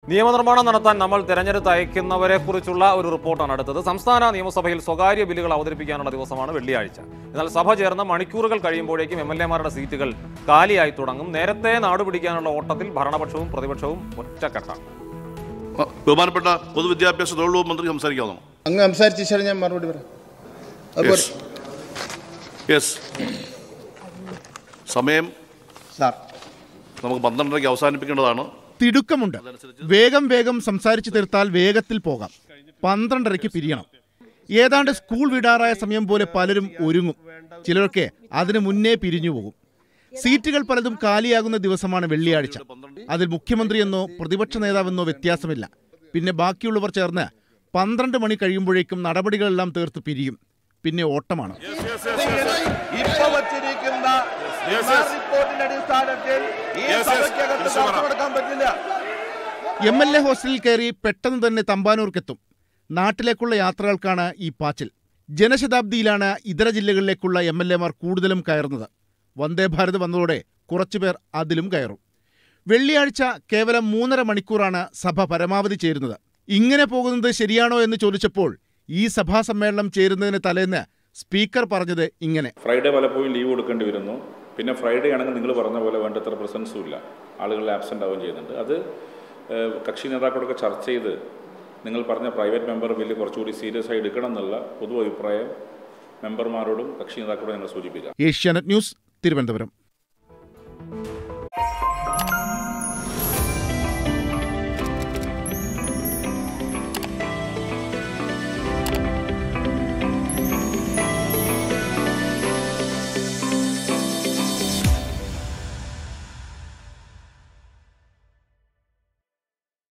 നിയമനിർമ്മാണം നടത്താൻ നമ്മൾ തെരഞ്ഞെടുത്ത് അയക്കുന്നവരെ കുറിച്ചുള്ള ഒരു റിപ്പോർട്ടാണ് അടുത്തത് സംസ്ഥാന നിയമസഭയിൽ സ്വകാര്യ ബില്ലുകൾ അവതരിപ്പിക്കാനുള്ള ദിവസമാണ് വെള്ളിയാഴ്ച എന്നാൽ സഭ ചേർന്ന് മണിക്കൂറുകൾ കഴിയുമ്പോഴേക്കും എം എൽ എമാരുടെ സീറ്റുകൾ കാലിയായി തുടങ്ങും നേരത്തെ നാടുപിടിക്കാനുള്ള ഓട്ടത്തിൽ ഭരണപക്ഷവും പ്രതിപക്ഷവും ഒറ്റക്കെട്ടാണ് ബഹുമാനപ്പെട്ട പൊതുവിദ്യാഭ്യാസ തൊഴിൽ വകുപ്പ് മന്ത്രി സംസാരിക്കാവുന്നതാണ് അങ്ങ് സംസാരിച്ച ശേഷം ഞാൻ മറുപടി പറയാം അതുപോലെ യെസ് സമയം സാർ നമുക്ക് പന്ത്രണ്ടരയ്ക്ക് അവസാനിപ്പിക്കേണ്ടതാണ് തിടുക്കമുണ്ട് വേഗം വേഗം സംസാരിച്ചു തീർത്താൽ വേഗത്തിൽ പോകാം പന്ത്രണ്ടരയ്ക്ക് പിരിയണം ഏതാണ്ട് സ്കൂൾ വിടാറായ സമയം പോലെ പലരും ഒരുങ്ങും ചിലരൊക്കെ അതിനു മുന്നേ പിരിഞ്ഞു പോകും സീറ്റുകൾ പലതും കാലിയാകുന്ന ദിവസമാണ് വെള്ളിയാഴ്ച അതിൽ മുഖ്യമന്ത്രിയെന്നോ പ്രതിപക്ഷ നേതാവെന്നോ വ്യത്യാസമില്ല പിന്നെ ബാക്കിയുള്ളവർ ചേർന്ന് പന്ത്രണ്ട് മണി കഴിയുമ്പോഴേക്കും നടപടികളെല്ലാം തീർത്ത് പിരിയും പിന്നെ ഓട്ടമാണ് ഇപ്പൊ വച്ചിരിക്കുന്ന റിപ്പോർട്ടിന്റെ അടിസ്ഥാനത്തിൽ ഈ സഭയ്ക്കകത്ത് ചർച്ച നടക്കാൻ പറ്റില്ല എം എൽ എ ഹോസ്റ്റലിൽ കയറി പെട്ടെന്ന് തന്നെ തമ്പാനൂർക്കെത്തും നാട്ടിലേക്കുള്ള യാത്രകൾക്കാണ് ഈ പാച്ചിൽ ജനശതാബ്ദിയിലാണ് ഇതര ജില്ലകളിലേക്കുള്ള എം എൽ എമാർ കൂടുതലും കയറുന്നത് വന്ദേ ഭാരത് വന്നതോടെ കുറച്ചുപേർ അതിലും കയറും വെള്ളിയാഴ്ച കേവലം മൂന്നര മണിക്കൂറാണ് സഭ പരമാവധി ചേരുന്നത് ഇങ്ങനെ പോകുന്നത് ശരിയാണോ എന്ന് ചോദിച്ചപ്പോൾ ഈ സഭാ സമ്മേളനം ചേരുന്നതിന് തലേന്ന് സ്പീക്കർ പറഞ്ഞത് ഇങ്ങനെ ഫ്രൈഡേ പലപ്പോഴും ലീവ് കൊടുക്കേണ്ടി വരുന്നു പിന്നെ ഫ്രൈഡേ ആണെങ്കിൽ നിങ്ങൾ പറഞ്ഞ പോലെ വേണ്ടത്ര പ്രസൻസും ഇല്ല ആളുകൾ ആബ്സെൻ്റ് ആവുകയും ചെയ്യുന്നുണ്ട് അത് ഏഹ്, കക്ഷി നേതാക്കളോടൊക്കെ ചർച്ച ചെയ്ത് നിങ്ങൾ പറഞ്ഞ പ്രൈവറ്റ് മെമ്പർ ബില്ല് കുറച്ചുകൂടി സീരിയസ് ആയി എടുക്കണം എന്നുള്ള പൊതു അഭിപ്രായം മെമ്പർമാരോടും കക്ഷി നേതാക്കളോടും ഞങ്ങൾ സൂചിപ്പിക്കാം ഏഷ്യാനെറ്റ് ന്യൂസ് തിരുവനന്തപുരം